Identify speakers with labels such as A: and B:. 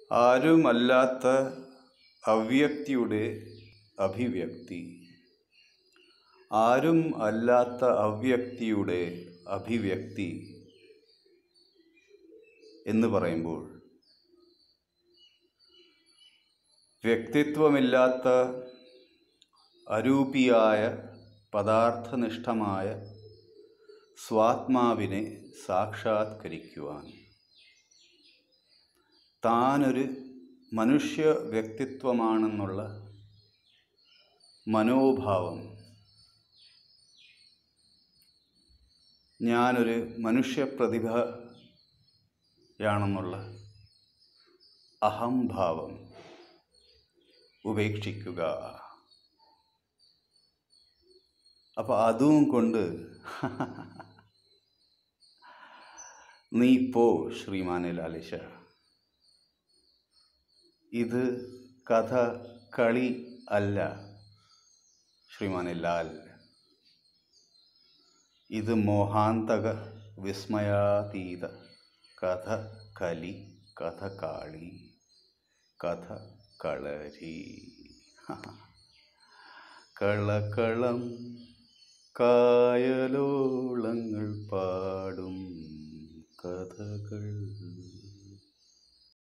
A: ആരുമല്ലാത്ത അവ്യക്തിയുടെ അഭിവ്യക്തി ആരും അല്ലാത്ത അവ്യക്തിയുടെ അഭിവ്യക്തി എന്ന് പറയുമ്പോൾ വ്യക്തിത്വമില്ലാത്ത അരൂപിയായ പദാർത്ഥനിഷ്ഠമായ സ്വാത്മാവിനെ സാക്ഷാത്കരിക്കുവാൻ താനൊരു മനുഷ്യ വ്യക്തിത്വമാണെന്നുള്ള മനോഭാവം ഞാനൊരു മനുഷ്യ പ്രതിഭയാണെന്നുള്ള അഹംഭാവം ഉപേക്ഷിക്കുക അപ്പോൾ അതും കൊണ്ട് നീ പോ ശ്രീമാനെ ലാലിശ ഇത് കഥ കളി അല്ല ശ്രീമാനെ ലാൽ ഇത് മോഹാന്തക വിസ്മയാതീത കഥ കലി കഥ കാളി കഥ കളരി കളക്കളം കായലോളങ്ങൾ പാടും കഥകൾ